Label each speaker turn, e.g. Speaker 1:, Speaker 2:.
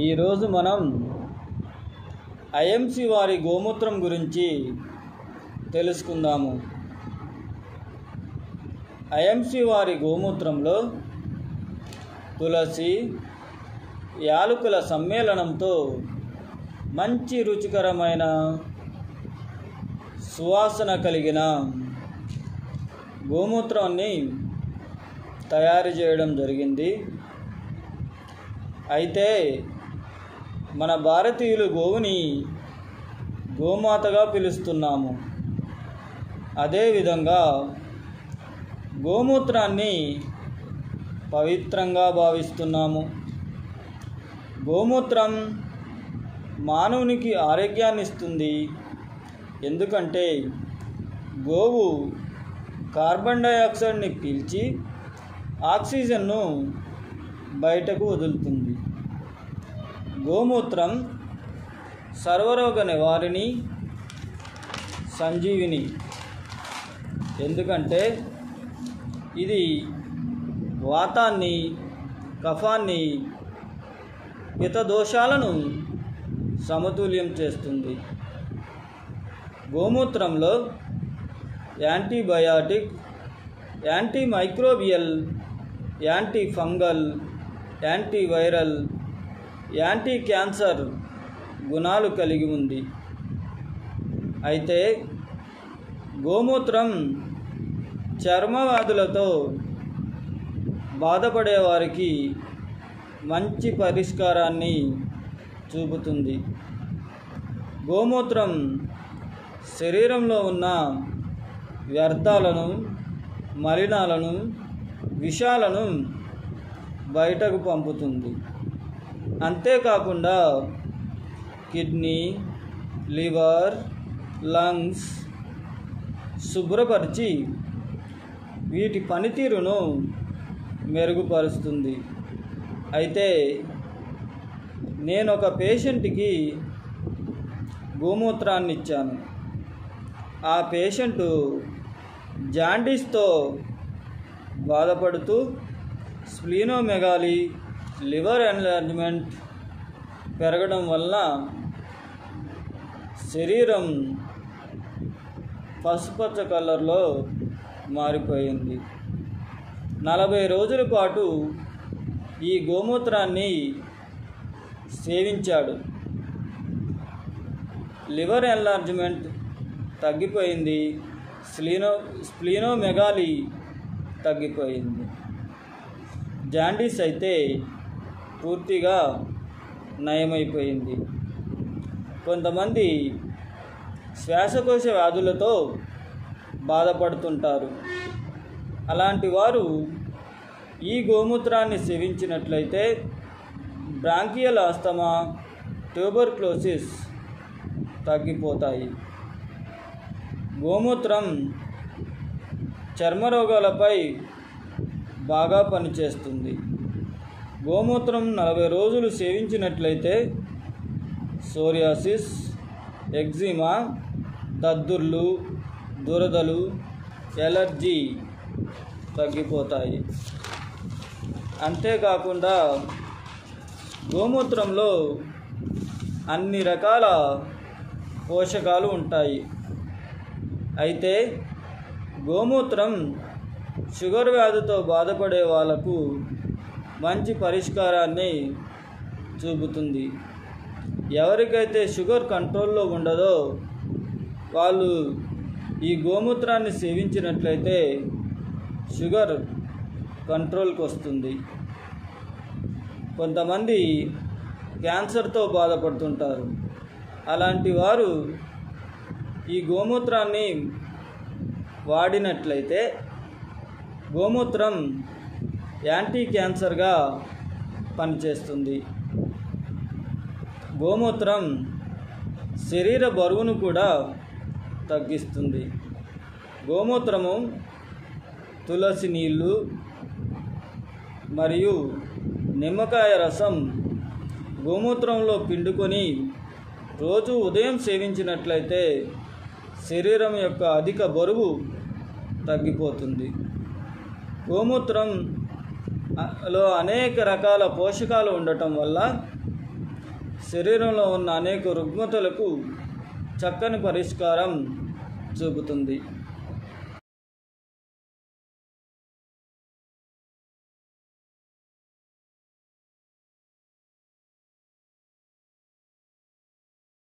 Speaker 1: ఈరోజు మనం ఐఎంసి వారి గోమూత్రం గురించి తెలుసుకుందాము ఐఎంసి వారి గోమూత్రంలో తులసి యాలకుల సమ్మేళనంతో మంచి రుచికరమైన సువాసన కలిగిన గోమూత్రాన్ని తయారు చేయడం జరిగింది అయితే మన భారతీయులు గోవుని గోమాతగా పిలుస్తున్నాము అదేవిధంగా గోమూత్రాన్ని పవిత్రంగా భావిస్తున్నాము గోమూత్రం మానవునికి ఆరోగ్యాన్ని ఇస్తుంది ఎందుకంటే గోవు కార్బన్ డైఆక్సైడ్ని పీల్చి ఆక్సిజన్ను బయటకు వదులుతుంది గోమూత్రం సర్వరోగ నివారిణి సంజీవిని ఎందుకంటే ఇది వాతాన్ని కఫాన్ని పితదోషాలను సమతుల్యం చేస్తుంది గోమూత్రంలో antibiotic anti microbial anti fungal antiviral anti cancer గుణాలు కలిగి ఉంది అయితే గోమూత్రం చర్మవ్యాధులతో బాధపడే వారికి మంచి పరిష్కారాన్ని చూపుతుంది గోమూత్రం శరీరంలో ఉన్న వ్యర్థాలను మలినాలను విషాలను బయటకు పంపుతుంది అంతేకాకుండా కిడ్నీ లివర్ లంగ్స్ శుభ్రపరిచి వీటి పనితీరును మెరుగుపరుస్తుంది అయితే నేను ఒక పేషెంట్కి గోమూత్రాన్ని ఇచ్చాను ఆ పేషెంటు జాండీస్తో బాధపడుతూ స్ప్లీనోమెగాలి లివర్ ఎన్లార్జ్మెంట్ పెరగడం వల్ల శరీరం పసుపచ్చ కలర్లో మారిపోయింది నలభై రోజుల పాటు ఈ గోమూత్రాన్ని సేవించాడు లివర్ ఎన్లార్జ్మెంట్ తగ్గిపోయింది స్లీనో స్ప్లీనోమెగాలి తగ్గిపోయింది జాండీస్ అయితే పూర్తిగా నయమైపోయింది కొంతమంది శ్వాసకోశ వ్యాధులతో బాధపడుతుంటారు అలాంటి వారు ఈ గోమూత్రాన్ని సేవించినట్లయితే బ్రాంకియల్ ఆస్తమా ట్యూబర్క్లోసిస్ తగ్గిపోతాయి గోమూత్రం చర్మ రోగాలపై బాగా పనిచేస్తుంది గోమూత్రం నలభై రోజులు సేవించినట్లయితే సోరియాసిస్ ఎగ్జిమా దద్దుర్లు దురదలు ఎలర్జీ తగ్గిపోతాయి అంతేకాకుండా గోమూత్రంలో అన్ని రకాల పోషకాలు ఉంటాయి అయితే గోమూత్రం షుగర్ వ్యాధితో బాధపడే వాళ్ళకు మంచి పరిష్కారాన్ని చూపుతుంది ఎవరికైతే షుగర్ కంట్రోల్లో ఉండదో వాళ్ళు ఈ గోమూత్రాన్ని సేవించినట్లయితే షుగర్ కంట్రోల్కి వస్తుంది కొంతమంది క్యాన్సర్తో బాధపడుతుంటారు అలాంటి వారు ఈ గోమూత్రాన్ని వాడినట్లయితే గోమూత్రం యాంటీ క్యాన్సర్గా పనిచేస్తుంది గోమూత్రం శరీర బరువును కూడా తగ్గిస్తుంది గోమూత్రము తులసి నీళ్ళు మరియు నిమ్మకాయ రసం గోమూత్రంలో పిండుకొని రోజు ఉదయం సేవించినట్లయితే శరీరం యొక్క అధిక బరువు తగ్గిపోతుంది గోమూత్రం ఆ, లో అనేక రకాల పోషకాలు ఉండటం వల్ల శరీరంలో ఉన్న అనేక రుగ్మతలకు చక్కని పరిష్కారం చూపుతుంది